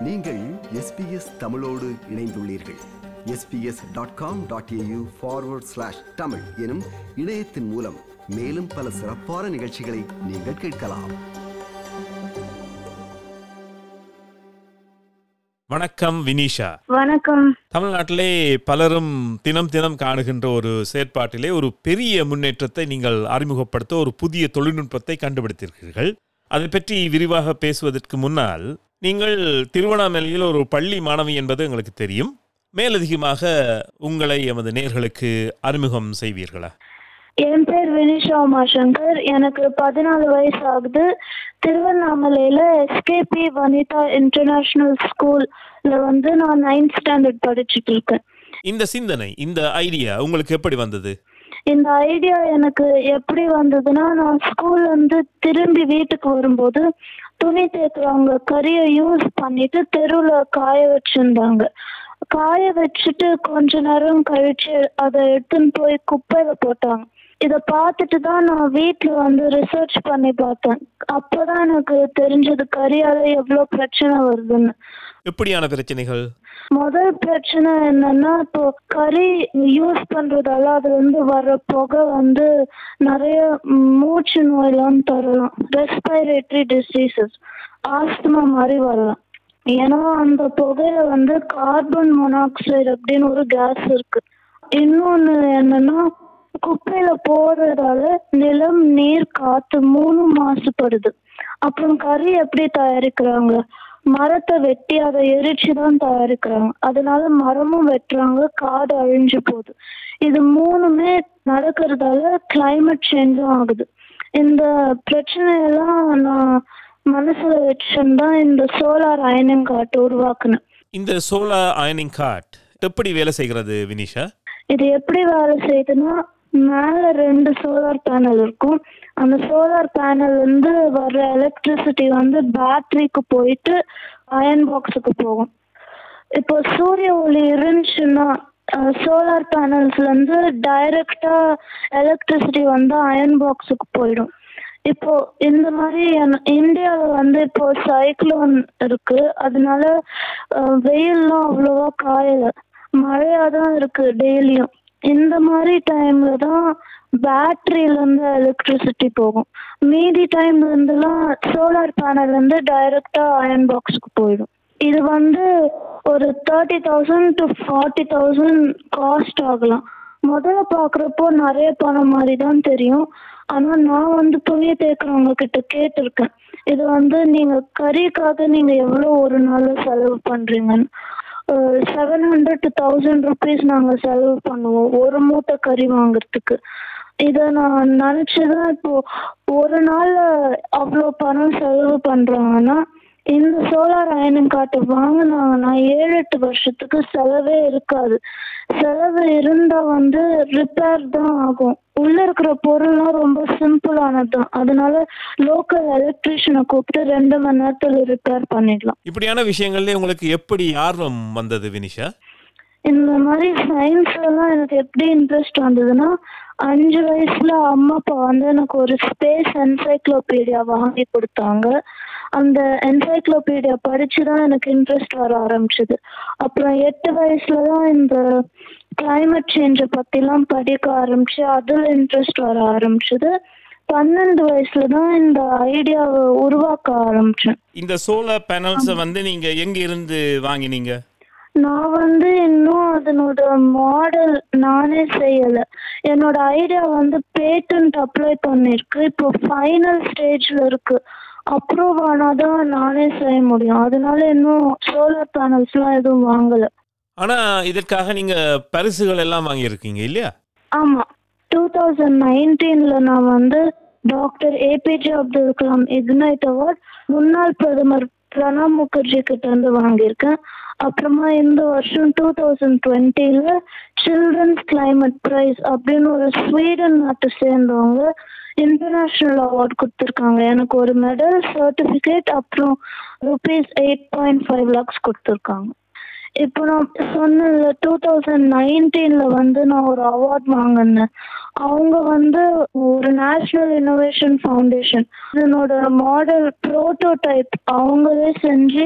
நீங்கள் எஸ்பிஎஸ் தமிழோடு இணைந்துள்ளீர்கள் SBS dot com dot AU forward slash Tamil எனும் இணையத்தின் மூலம் மேலும் பல சிறப்பான நிகழ்ச்சிகளை நீங்கள் கேட்கலாம் வணக்கம் வினிஷா வணக்கம் தமிழ்நாட்டிலே பலரும் தினம் தினம் காணுகின்ற ஒரு செயற்பாட்டிலே ஒரு பெரிய முன்னேற்றத்தை நீங்கள் அறிமுகப்படுத்த ஒரு புதிய தொழில்நுட்பத்தை கண்டுபிடித்திருக்கிறீர்கள் அதை பற்றி விரிவாக பேசுவதற்கு முன்னால் நீங்கள் திருவண்ணாமலையில் ஒரு பள்ளி மாணவி என்பது எங்களுக்கு தெரியும் மேலதிகமாக உங்களை எமது நேர்களுக்கு அறிமுகம் செய்வீர்களா என் பேர் வினிஷா உமாசங்கர் எனக்கு பதினாலு வயசு ஆகுது திருவண்ணாமலையில எஸ்கேபி வனிதா இன்டர்நேஷனல் ஸ்கூல்ல வந்து நான் நைன்த் ஸ்டாண்டர்ட் படிச்சுட்டு இருக்கேன் இந்த சிந்தனை இந்த ஐடியா உங்களுக்கு எப்படி வந்தது இந்த ஐடியா எனக்கு எப்படி வந்ததுன்னா நான் ஸ்கூல்ல இருந்து திரும்பி வீட்டுக்கு வரும்போது துணி தேய்க்கிறவங்க கறியை யூஸ் பண்ணிட்டு தெருவுல காய வச்சிருந்தாங்க காய வச்சுட்டு கொஞ்ச நேரம் கழிச்சு அதை எடுத்துன்னு போய் குப்பையில போட்டாங்க இத பார்த்துட்டு தான் நான் வீட்ல வந்து ரிசர்ச் பண்ணி பார்த்தேன் அப்பதான் எனக்கு தெரிஞ்சது கறியால எவ்வளவு பிரச்சனை வருதுன்னு எப்படியான பிரச்சனைகள் முதல் பிரச்சனை என்னன்னா இப்போ கறி யூஸ் பண்றதால அதுல இருந்து வர்ற புகை வந்து நிறைய மூச்சு நோயெல்லாம் தரலாம் ரெஸ்பிரேட்டரி டிசீசஸ் ஆஸ்துமா மாதிரி வரலாம் ஏன்னா அந்த புகையில வந்து கார்பன் மோனாக்சைடு அப்படின்னு ஒரு கேஸ் இருக்கு இன்னொன்னு என்னன்னா குப்பையில போடுறதால நிலம் நீர் காத்து மூணு மாசுபடுது அப்புறம் கறி எப்படி தயாரிக்கிறாங்க மரத்தை வெட்டி அதை எரிச்சு தான் தயாரிக்கிறாங்க அதனால மரமும் வெட்டுறாங்க காடு அழிஞ்சு போகுது இது மூணுமே நடக்கிறதால climate சேஞ்சும் ஆகுது இந்த பிரச்சனையெல்லாம் நான் மனசுல வச்சுதான் இந்த சோலார் அயனிங் காட்டு உருவாக்குனேன் இந்த சோலார் அயனிங் காட் எப்படி வேலை செய்கிறது வினிஷா இது எப்படி வேலை செய்யுதுன்னா மேல ரெண்டு சோலார் பேனல் இருக்கும் அந்த சோலார் பேனல் வந்து வர்ற எலக்ட்ரிசிட்டி வந்து பேட்டரிக்கு போயிட்டு அயன் பாக்ஸுக்கு போகும் இப்போ சூரிய ஒளி இருந்துச்சுன்னா சோலார் பேனல்ஸ்ல இருந்து டைரக்டா எலக்ட்ரிசிட்டி வந்து அயன் பாக்ஸுக்கு போயிடும் இப்போ இந்த மாதிரி இந்தியாவில் வந்து இப்போ சைக்ளோன் இருக்கு அதனால அஹ், வெயில்லாம் அவ்வளோவா காயல மழையா தான் இருக்கு டெய்லியும் இந்த மாதிரி டைம்ல தான் பேட்டரியில இருந்து எலக்ட்ரிசிட்டி போகும் மீதி டைம்ல இருந்துலாம் சோலார் பேனல்ல இருந்து டைரக்டா அயன் பாக்ஸ்க்கு போயிடும் இது வந்து ஒரு thirty thousand to forty thousand cost ஆகலாம் முதல்ல பார்க்குறப்போ நிறைய பணம் மாதிரி தான் தெரியும் ஆனா நான் வந்து துணி தேய்க்கிறவங்க கிட்ட கேட்டிருக்கேன் இது வந்து நீங்க கறிக்காக நீங்க எவ்வளவு ஒரு நாள் செலவு பண்றீங்கன்னு seven hundred to thousand rupees நாங்க செலவு பண்ணுவோம் ஒரு மூட்டை கறி வாங்குறதுக்கு இதை நான் நினைச்சுதான் இப்போ ஒரு நாள்ல அவ்வளோ பணம் செலவு பண்றாங்கன்னா இந்த சோலார் அயனிங் காட்டை வாங்கினாங்கன்னா ஏழு எட்டு வருஷத்துக்கு செலவே இருக்காது செலவு இருந்தா வந்து ரிப்பேர் தான் ஆகும் உள்ள இருக்கிற பொருள்லாம் ரொம்ப சிம்பிளானது தான் அதனால லோக்கல் எலக்ட்ரீஷியனை கூப்பிட்டு ரெண்டு மணி நேரத்துல ரிப்பேர் பண்ணிடலாம் இப்படியான விஷயங்கள்ல உங்களுக்கு எப்படி ஆர்வம் வந்தது வினிஷா இந்த மாதிரி சயின்ஸ்லலாம் எனக்கு எப்படி இன்ட்ரெஸ்ட் வந்ததுன்னா அஞ்சு வயசுல அம்மா அப்பா வந்து எனக்கு ஒரு ஸ்பேஸ் என்சைக்ளோபீடியா வாங்கி கொடுத்தாங்க அந்த என்சைக்ளோபீடியா படிச்சு தான் எனக்கு இன்ட்ரெஸ்ட் வர ஆரம்பிச்சது அப்புறம் எட்டு வயசுல தான் இந்த கிளைமேட் சேஞ்சை பத்திலாம் படிக்க ஆரம்பிச்சு அதுல இன்ட்ரெஸ்ட் வர ஆரம்பிச்சது பன்னெண்டு வயசுல தான் இந்த ஐடியாவை உருவாக்க ஆரம்பிச்சேன் இந்த சோலார் பேனல்ஸை வந்து நீங்க எங்க இருந்து வாங்கினீங்க நான் வந்து இன்னும் அதனோட மாடல் நானே செய்யல என்னோட ஐடியா வந்து பேட்டன்ட் அப்ளை பண்ணிருக்கு இப்போ ஃபைனல் ஸ்டேஜ்ல இருக்கு அப்ரூவ் ஆனாதான் நானே செய்ய முடியும் அதனால இன்னும் சோலார் பேனல்ஸ்லாம் எதுவும் வாங்கல ஆனா இதற்காக நீங்க பரிசுகள் எல்லாம் வாங்கியிருக்கீங்க இல்லையா ஆமா டூ தௌசண்ட் நைன்டீன்ல நான் வந்து doctor APJ Abdul Kalam ignite award முன்னாள் பிரதமர் பிரணாப் முகர்ஜி கிட்ட இருந்து வாங்கியிருக்கேன் அப்புறமா இந்த வருஷம் டூ தௌசண்ட் டுவெண்ட்டில சில்ட்ரன்ஸ் கிளைமேட் பிரைஸ் அப்படின்னு ஒரு ஸ்வீடன் நாட்டை சேர்ந்தவங்க இன்டர்நேஷ்னல் அவார்ட் கொடுத்துருக்காங்க எனக்கு ஒரு மெடல் சர்டிஃபிகேட் அப்புறம் rupees eight point five lakhs கொடுத்துருக்காங்க இப்போ நான் சொன்னல டூ தௌசண்ட் நைன்டீன்ல வந்து நான் ஒரு அவார்ட் வாங்கினேன் அவங்க வந்து ஒரு நேஷனல் இன்னோவேஷன் ஃபவுண்டேஷன் இதனோட மாடல் ப்ரோட்டோடைப் அவங்களே செஞ்சு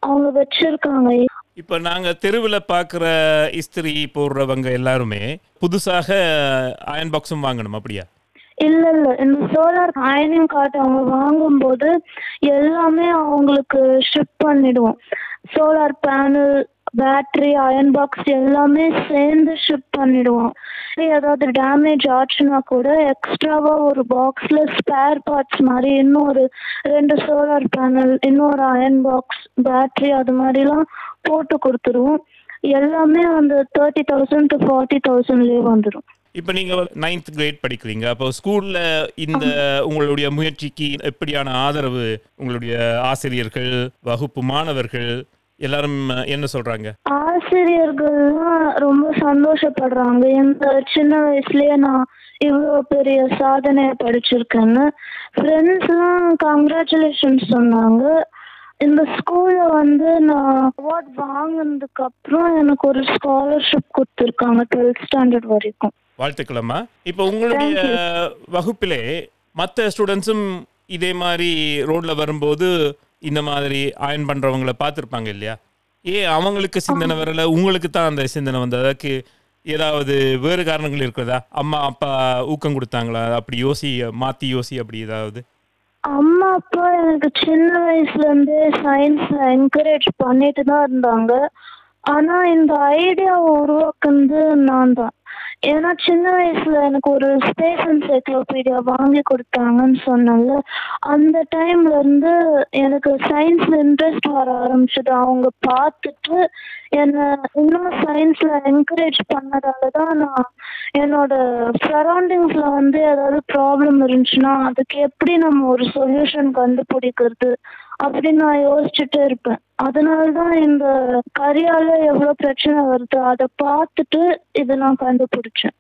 அவங்க வச்சிருக்காங்க இப்போ நாங்கள் தெருவில் பார்க்குற இஸ்திரி போடுறவங்க எல்லாருமே புதுசாக அயன் பாக்ஸும் வாங்கணும் அப்படியா இல்ல இல்ல இந்த சோலார் அயனிங் கார்டு அவங்க வாங்கும்போது எல்லாமே அவங்களுக்கு ஷிப் பண்ணிடுவோம் solar panel battery iron box எல்லாமே சேர்ந்து ஷிப் பண்ணிடுவோம் ஏதாவது டேமேஜ் ஆச்சுன்னா கூட எக்ஸ்ட்ராவா ஒரு பாக்ஸ்ல ஸ்பேர் பார்ட்ஸ் மாதிரி இன்னொரு ரெண்டு சோலார் பேனல் இன்னொரு அயன் பாக்ஸ் பேட்டரி அது மாதிரிலாம் போட்டு கொடுத்துருவோம் எல்லாமே அந்த தேர்ட்டி தௌசண்ட் டு ஃபார்ட்டி தௌசண்ட்லேயே வந்துடும் இப்போ நீங்கள் நைன்த் கிரேட் படிக்கிறீங்க அப்போ ஸ்கூலில் இந்த உங்களுடைய முயற்சிக்கு எப்படியான ஆதரவு உங்களுடைய ஆசிரியர்கள் வகுப்பு மாணவர்கள் எல்லாரும் என்ன சொல்கிறாங்க ஆசிரியர்கள்லாம் ரொம்ப சந்தோஷப்படுறாங்க இந்த சின்ன வயசுலயே நான் இவ்வளோ பெரிய சாதனையை படிச்சிருக்கேன்னு ஃப்ரெண்ட்ஸ்லாம் கங்க்ராச்சுலேஷன்ஸ் சொன்னாங்க இந்த ஸ்கூல்ல வந்து நான் அவார்ட் வாங்கினதுக்கு அப்புறம் எனக்கு ஒரு ஸ்காலர்ஷிப் கொடுத்துருக்காங்க டுவெல்த் ஸ்டாண்டர்ட் வரைக்கும் வாழ்த்துக்களம்மா இப்போ உங்களுடைய வகுப்பிலே மற்ற ஸ்டூடெண்ட்ஸும் இதே மாதிரி ரோட்ல வரும்போது இந்த மாதிரி அயன் பண்றவங்கள பார்த்துருப்பாங்க இல்லையா ஏ அவங்களுக்கு சிந்தனை வரல உங்களுக்கு தான் அந்த சிந்தனை வந்தது அதுக்கு ஏதாவது வேறு காரணங்கள் இருக்கிறதா அம்மா அப்பா ஊக்கம் கொடுத்தாங்களா அப்படி யோசி மாத்தி யோசி அப்படி ஏதாவது அம்மா அப்பா எனக்கு சின்ன வயசுல இருந்தே சயின்ஸ்ல என்கரேஜ் பண்ணிட்டு தான் இருந்தாங்க ஆனா இந்த ஐடியாவை உருவாக்குனது நான் தான் ஏன்னா சின்ன வயசுல எனக்கு ஒரு ஸ்பேஸ் என்சைக்ளோபீடியா வாங்கி கொடுத்தாங்கன்னு சொன்னேன்ல அந்த டைம்ல இருந்து எனக்கு சயின்ஸ்ல இன்ட்ரெஸ்ட் வர ஆரம்பிச்சது அவங்க பார்த்துட்டு என்னை இன்னும் சயின்ஸ்ல என்கரேஜ் பண்ணதால தான் நான் என்னோட சரௌண்டிங்ஸ்ல வந்து ஏதாவது ப்ராப்ளம் இருந்துச்சுன்னா அதுக்கு எப்படி நம்ம ஒரு சொல்யூஷன் கண்டுபிடிக்கிறது அப்படின்னு நான் யோசிச்சுட்டே இருப்பேன் அதனால தான் இந்த கரியால எவ்வளவு பிரச்சனை வருது அதை பார்த்துட்டு இதை நான் கண்டுபிடிச்சேன்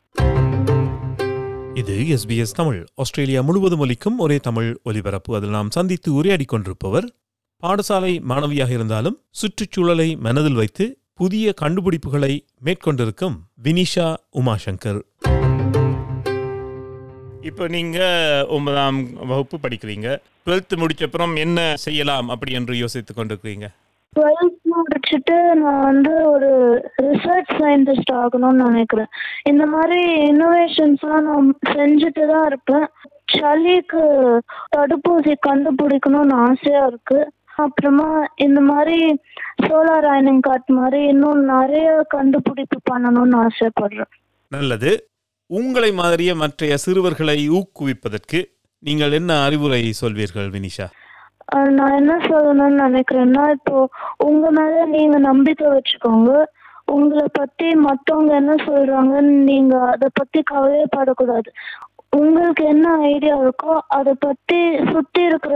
இது எஸ்பிஎஸ் தமிழ் ஆஸ்திரேலியா முழுவதும் ஒலிக்கும் ஒரே தமிழ் ஒலிபரப்பு அதில் நாம் சந்தித்து உரையாடி கொண்டிருப்பவர் பாடசாலை மாணவியாக இருந்தாலும் சுற்றுச்சூழலை மனதில் வைத்து புதிய கண்டுபிடிப்புகளை மேற்கொண்டிருக்கும் வினிஷா உமாசங்கர் இப்போ நீங்க ஒன்பதாம் வகுப்பு படிக்கிறீங்க டுவெல்த் முடிச்சப்புறம் என்ன செய்யலாம் அப்படி என்று யோசித்துக் கொண்டிருக்கிறீங்க டுவெல்த் முடிச்சுட்டு நான் வந்து ஒரு ரிசர்ச் சயின்டிஸ்ட் ஆகணும்னு நினைக்கிறேன் இந்த மாதிரி இன்னோவேஷன்ஸ்லாம் நான் செஞ்சுட்டு தான் இருப்பேன் சளிக்கு தடுப்பூசி கண்டுபிடிக்கணும்னு ஆசையா இருக்கு அப்புறமா இந்த மாதிரி சோலார் அயனிங் கார்ட் மாதிரி இன்னும் நிறைய கண்டுபிடிப்பு பண்ணணும்னு ஆசைப்படுறேன் நல்லது உங்களை மாதிரியே மற்றைய சிறுவர்களை ஊக்குவிப்பதற்கு நீங்கள் என்ன அறிவுரை சொல்வீர்கள் வினிஷா அஹ் நான் என்ன சொல்லணும்னு நினைக்கிறேன்னா இப்போ உங்க மேல நீங்க நம்பிக்கை வச்சுக்கோங்க உங்களை பத்தி மத்தவங்க என்ன சொல்றாங்கன்னு நீங்க அதை பத்தி கவலையே படக்கூடாது உங்களுக்கு என்ன ஐடியா இருக்கோ அதை பத்தி சுத்தி இருக்கிற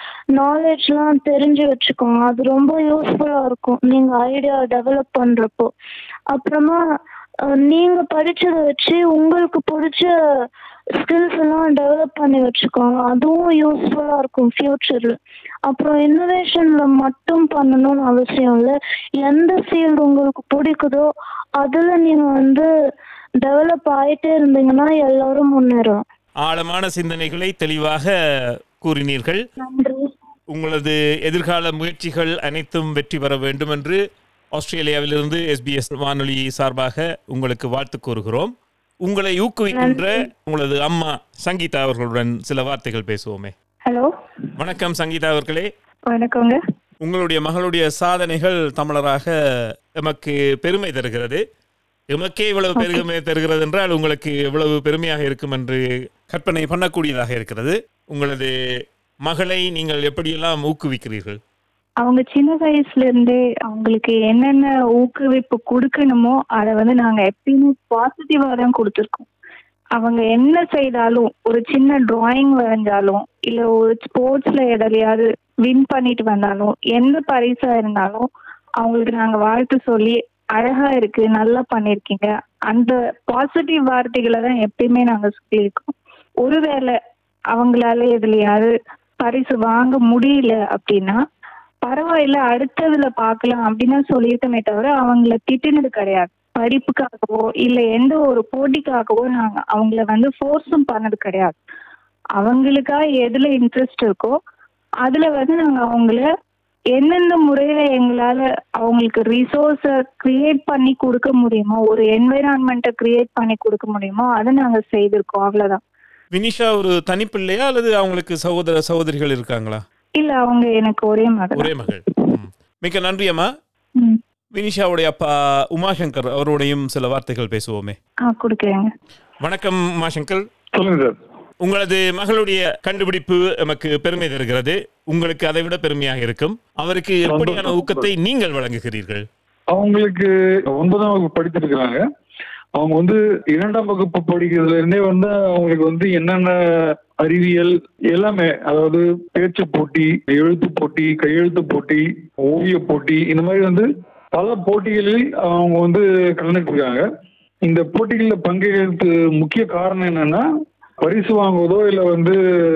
நாலேஜ்லாம் தெரிஞ்சு வச்சுக்கோங்க அது ரொம்ப யூஸ்ஃபுல்லா இருக்கும் நீங்க ஐடியா டெவலப் பண்றப்போ அப்புறமா அஹ், நீங்க படிச்சதை வச்சு உங்களுக்கு பிடிச்ச ஸ்கில்ஸ் எல்லாம் டெவலப் பண்ணி வச்சுக்கோங்க அதுவும் யூஸ்ஃபுல்லா இருக்கும் ஃபியூச்சர்ல அப்புறம் இன்னோவேஷன்ல மட்டும் பண்ணணும்னு அவசியம் இல்லை எந்த ஃபீல்டு உங்களுக்கு பிடிக்குதோ அதுல நீங்க வந்து டெவலப் ஆயிட்டே இருந்தீங்கன்னா எல்லாரும் முன்னேறலாம் ஆழமான சிந்தனைகளை தெளிவாக கூறினீர்கள் நன்றி உங்களது எதிர்கால முயற்சிகள் அனைத்தும் வெற்றி பெற வேண்டும் என்று ஆஸ்திரேலியாவிலிருந்து எஸ்பிஎஸ் வானொலி சார்பாக உங்களுக்கு வாழ்த்து கூறுகிறோம் உங்களை ஊக்குவிக்கின்ற உங்களது அம்மா சங்கீதா அவர்களுடன் சில வார்த்தைகள் பேசுவோமே ஹலோ வணக்கம் சங்கீதா அவர்களே வணக்கங்க உங்களுடைய மகளுடைய சாதனைகள் தமிழராக எமக்கு பெருமை தருகிறது எமக்கே இவ்வளவு பெருமை தருகிறது என்றால் உங்களுக்கு எவ்வளவு பெருமையாக இருக்கும் என்று கற்பனை பண்ணக்கூடியதாக இருக்கிறது உங்களது மகளை நீங்கள் எப்படியெல்லாம் ஊக்குவிக்கிறீர்கள் அவங்க சின்ன வயசுல இருந்தே அவங்களுக்கு என்னென்ன ஊக்குவிப்பு கொடுக்கணுமோ அதை வந்து நாங்க எப்பயுமே பாசிட்டிவா தான் கொடுத்துருக்கோம் அவங்க என்ன செய்தாலும் ஒரு சின்ன டிராயிங் வரைஞ்சாலும் இல்ல ஒரு ஸ்போர்ட்ஸ்ல எதுலையாவது வின் பண்ணிட்டு வந்தாலும் எந்த பரிசா இருந்தாலும் அவங்களுக்கு நாங்க வாழ்த்து சொல்லி அழகா இருக்கு நல்லா பண்ணிருக்கீங்க அந்த பாசிட்டிவ் வார்த்தைகளை தான் எப்பயுமே நாங்க சொல்லியிருக்கோம் ஒருவேளை அவங்களால எதுலயாவது பரிசு வாங்க முடியல அப்படின்னா பரவாயில்ல அடுத்ததுல பார்க்கலாம் அப்படின்னு தான் சொல்லியிருக்கமே தவிர அவங்கள திட்டினது கிடையாது படிப்புக்காகவோ இல்ல எந்த ஒரு போட்டிக்காகவோ நாங்க அவங்கள வந்து ஃபோர்ஸும் பண்ணது கிடையாது அவங்களுக்கா எதுல இன்ட்ரெஸ்ட் இருக்கோ அதுல வந்து நாங்க அவங்கள எந்தெந்த முறையில எங்களால அவங்களுக்கு ரிசோர்ஸ கிரியேட் பண்ணி கொடுக்க முடியுமோ ஒரு என்வைரான்மெண்ட்டை கிரியேட் பண்ணி கொடுக்க முடியுமோ அதை நாங்க செய்திருக்கோம் அவ்வளவுதான் வினிஷா ஒரு தனிப்பிள்ளையா அல்லது அவங்களுக்கு சகோதர சகோதரிகள் இருக்காங்களா இல்ல அவங்க எனக்கு ஒரே மகள் ஒரே மகள் ம். மிக்க நன்றி அம்மா ம். வினிஷாவுடைய அப்பா உமாசங்கர் அவரோடையும் சில வார்த்தைகள் பேசுவோமே ஆ கொடுக்குறேங்க வணக்கம் உமாசங்கர் சொல்லுங்க சார் உங்களது மகளுடைய கண்டுபிடிப்பு நமக்கு பெருமை தருகிறது உங்களுக்கு அதை விட பெருமையாக இருக்கும் அவருக்கு எப்படியான ஊக்கத்தை நீங்கள் வழங்குகிறீர்கள் அவங்களுக்கு ஒன்பதாம் வகுப்பு படித்திருக்கிறாங்க அவங்க வந்து இரண்டாம் வகுப்பு படிக்கிறதுல இருந்தே வந்து அவங்களுக்கு வந்து என்னென்ன அறிவியல் எல்லாமே அதாவது பேச்சு போட்டி எழுத்து போட்டி கையெழுத்து போட்டி ஓவிய போட்டி இந்த மாதிரி வந்து பல போட்டிகளில் அவங்க வந்து கலந்துட்டு இருக்காங்க இந்த போட்டிகளில் பங்கேற்கிறது முக்கிய காரணம் என்னன்னா பரிசு வாங்குவதோ இல்லை வந்து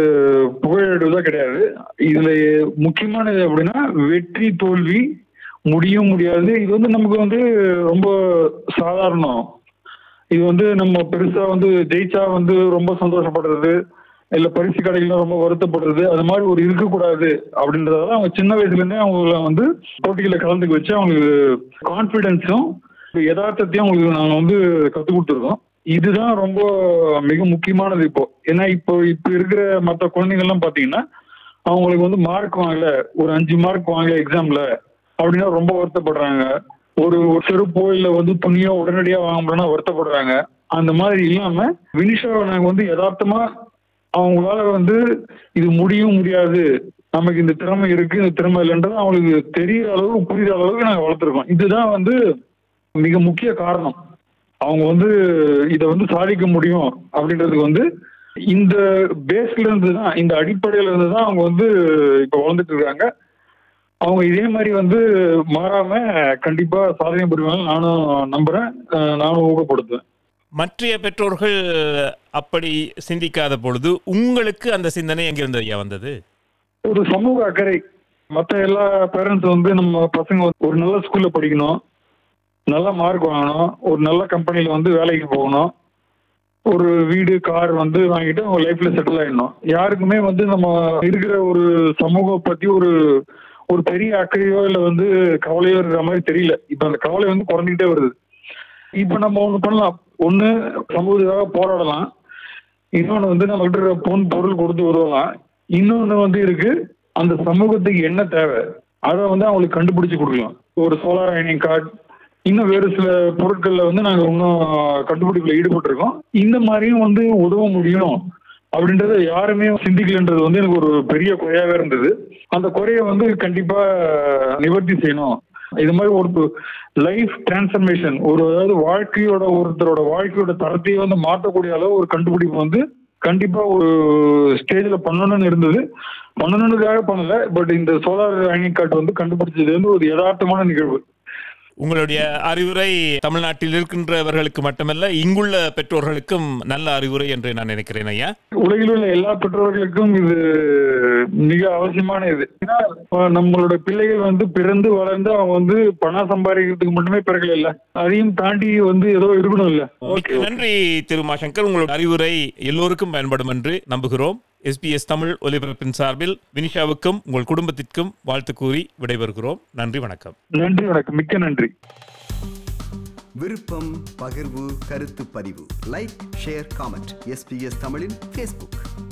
புகழெடுவதோ கிடையாது இதுல முக்கியமானது அப்படின்னா வெற்றி தோல்வி முடியும் முடியாது இது வந்து நமக்கு வந்து ரொம்ப சாதாரணம் இது வந்து நம்ம பெருசா வந்து ஜெயிச்சா வந்து ரொம்ப சந்தோஷப்படுறது இல்ல பரிசு கடைகள்ல ரொம்ப வருத்தப்படுறது அது மாதிரி ஒரு இருக்கக்கூடாது அப்படின்றதால அவங்க சின்ன வயசுல இருந்தே அவங்கள வந்து போட்டிகளை கலந்துக்க வச்சு அவங்களுக்கு கான்பிடன்ஸும் யதார்த்தத்தையும் அவங்களுக்கு நாங்க வந்து கத்துக் கொடுத்துருக்கோம் இதுதான் ரொம்ப மிக முக்கியமானது இப்போ ஏன்னா இப்போ இப்போ இருக்கிற மற்ற குழந்தைங்கள்லாம் பாத்தீங்கன்னா அவங்களுக்கு வந்து மார்க் வாங்கல ஒரு அஞ்சு மார்க் வாங்கல எக்ஸாம்ல அப்படின்னா ரொம்ப வருத்தப்படுறாங்க ஒரு ஒரு செருப்போ இல்ல வந்து துணியோ உடனடியா வாங்க முடியலன்னா வருத்தப்படுறாங்க அந்த மாதிரி இல்லாம வினிஷாவை நாங்க வந்து யதார்த்தமா அவங்களால வந்து இது முடியும் முடியாது நமக்கு இந்த திறமை இருக்கு இந்த திறமை இல்லைன்றது அவங்களுக்கு தெரியற அளவுக்கு புரியுற அளவுக்கு நாங்க வளர்த்துருக்கோம் இதுதான் வந்து மிக முக்கிய காரணம் அவங்க வந்து இதை வந்து சாதிக்க முடியும் அப்படின்றதுக்கு வந்து இந்த பேஸ்ல இருந்து தான் இந்த அடிப்படையில இருந்து தான் அவங்க வந்து இப்ப வளர்ந்துட்டு இருக்காங்க அவங்க இதே மாதிரி வந்து மாறாம கண்டிப்பா சாதனை புரிவாங்க நானும் நம்புறேன் அஹ் நானும் ஊக்கப்படுத்துவேன் மற்றைய பெற்றோர்கள் அப்படி சிந்திக்காத பொழுது உங்களுக்கு அந்த சிந்தனை எங்கிருந்து ஐயா வந்தது ஒரு சமூக அக்கறை மற்ற எல்லா பேரண்ட்ஸ் வந்து நம்ம பசங்க ஒரு நல்ல ஸ்கூல்ல படிக்கணும் நல்ல மார்க் வாங்கணும் ஒரு நல்ல கம்பெனில வந்து வேலைக்கு போகணும் ஒரு வீடு கார் வந்து வாங்கிட்டு அவங்க லைஃப்ல செட்டில் ஆயிடணும் யாருக்குமே வந்து நம்ம இருக்கிற ஒரு சமூகம் பத்தி ஒரு ஒரு பெரிய அக்கறையோ இல்லை வந்து கவலையோ இருக்கிற மாதிரி தெரியல இப்போ அந்த கவலை வந்து குறைஞ்சிக்கிட்டே வருது இப்போ நம்ம ஒன்று பண்ணலாம் ஒன்று சமூகத்துக்காக போராடலாம் இன்னொன்று வந்து நம்ம கிட்ட இருக்கிற பொன் பொருள் கொடுத்து உதவலாம் இன்னொன்று வந்து இருக்கு அந்த சமூகத்துக்கு என்ன தேவை அதை வந்து அவங்களுக்கு கண்டுபிடிச்சு கொடுக்கலாம் ஒரு சோலார் ஐனிங் கார்டு இன்னும் வேறு சில பொருட்கள்ல வந்து நாங்கள் இன்னும் கண்டுபிடிப்புல ஈடுபட்டிருக்கோம் இந்த மாதிரியும் வந்து உதவ முடியும் அப்படின்றத யாருமே சிந்திக்கலன்றது வந்து எனக்கு ஒரு பெரிய குறையாவே இருந்தது அந்த குறையை வந்து கண்டிப்பா நிவர்த்தி செய்யணும் இது மாதிரி ஒரு லைஃப் டிரான்ஸ்ஃபர்மேஷன் ஒரு அதாவது வாழ்க்கையோட ஒருத்தரோட வாழ்க்கையோட தரத்தையே வந்து மாற்றக்கூடிய அளவு ஒரு கண்டுபிடிப்பு வந்து கண்டிப்பா ஒரு ஸ்டேஜ்ல பண்ணணும்னு இருந்தது பண்ணணுன்றதுக்காக பண்ணல பட் இந்த சோலார் ஐனிங் கார்டு வந்து கண்டுபிடிச்சது வந்து ஒரு யதார்த்தமான நிகழ்வு உங்களுடைய அறிவுரை தமிழ்நாட்டில் இருக்கின்றவர்களுக்கு மட்டுமல்ல இங்குள்ள பெற்றோர்களுக்கும் நல்ல அறிவுரை என்று நான் நினைக்கிறேன் ஐயா உலகில் உள்ள எல்லா பெற்றோர்களுக்கும் இது மிக அவசியமான இது ஏன்னா இப்ப நம்மளோட பிள்ளைகள் வந்து பிறந்து வளர்ந்து அவங்க வந்து பணம் சம்பாதிக்கிறதுக்கு மட்டுமே பிறக்கல இல்ல அதையும் தாண்டி வந்து ஏதோ இருக்கணும் இல்ல மிக்க நன்றி திருமா சங்கர் உங்களோட அறிவுரை எல்லோருக்கும் பயன்படும் என்று நம்புகிறோம் எஸ்பிஎஸ் தமிழ் ஒலிபரப்பின் சார்பில் வினிஷாவுக்கும் உங்கள் குடும்பத்திற்கும் வாழ்த்து கூறி விடைபெறுகிறோம் நன்றி வணக்கம் நன்றி வணக்கம் மிக்க நன்றி விருப்பம் பகிர்வு கருத்து பதிவு லைக் ஷேர் காமெண்ட் எஸ்பிஎஸ் தமிழின் ஃபேஸ்புக்